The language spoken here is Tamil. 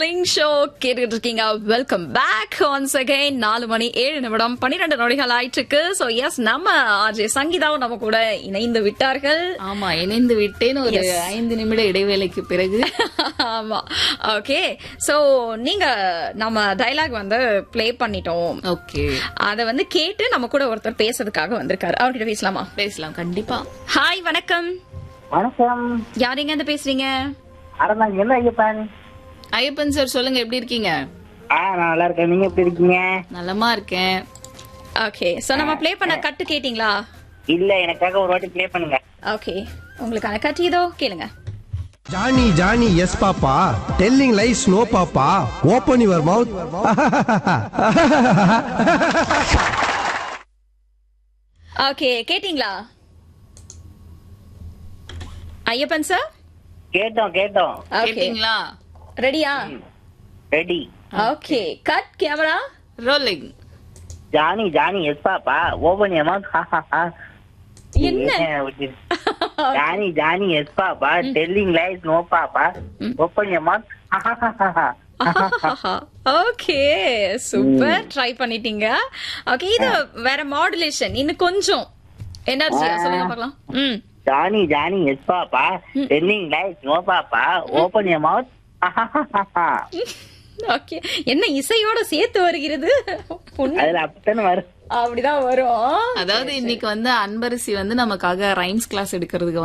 மார்னிங் ஷோ கேட்டுட்டு இருக்கீங்க வெல்கம் பேக் ஒன்ஸ் அகைன் நாலு மணி ஏழு நிமிடம் பன்னிரெண்டு நொடிகள் ஆயிட்டு இருக்கு சோ எஸ் நம்ம ஆர்ஜே சங்கீதாவும் நம்ம கூட இணைந்து விட்டார்கள் ஆமா இணைந்து விட்டேன் ஒரு Yes. ஐந்து நிமிட இடைவேளைக்கு பிறகு ஆமா ஓகே சோ நீங்க நம்ம டைலாக் வந்து ப்ளே பண்ணிட்டோம் ஓகே அத வந்து கேட்டு நம்ம கூட ஒருத்தர் பேசுறதுக்காக வந்திருக்காரு அவர்கிட்ட பேசலாமா பேசலாம் கண்டிப்பா ஹாய் வணக்கம் வணக்கம் யார் எங்க இருந்து பேசுறீங்க அடனா என்ன ஐயப்பன் ஐயப்பன் சார் சொல்லுங்க எப்படி இருக்கீங்க ஆ நான் நல்லா இருக்கேன் நீங்க எப்படி இருக்கீங்க நலமா இருக்கேன் ஓகே சோ நம்ம ப்ளே பண்ண கட்டு கேட்டிங்களா இல்ல எனக்காக ஒரு வாட்டி ப்ளே பண்ணுங்க ஓகே உங்களுக்கான கட்டு இதோ கேளுங்க Johnny, Johnny, yes, Papa. Telling lies, no, Papa. Open your mouth. Okay கேட்டிங்களா ஐயப்பன் சார் கேட்டோம் கேட்டோம் ஓகே கேட்டீங்களா ரெடியா ready okay cut camera rolling Johnny Johnny yes papa open your mouth என்ன Johnny Johnny yes papa telling lies no papa open your mouth okay super try பண்ணிட்டீங்க ஓகே இது வேற மாடுலேஷன் இன்னும் கொஞ்சம் எனர்ஜியா சொல்லுங்க பார்க்கலாம் ம் Johnny Johnny yes papa telling lies no papa open your mouth okay என்ன இசையோட சேர்த்து வருகிறது பொண்ணு அதுல அப்படித்தானே வரும் அப்படிதான் வரும் அதாவது இன்னைக்கு வந்து அன்பரசி வந்து நமக்காக ரைம்ஸ் கிளாஸ் எடுக்கிறதுக்கு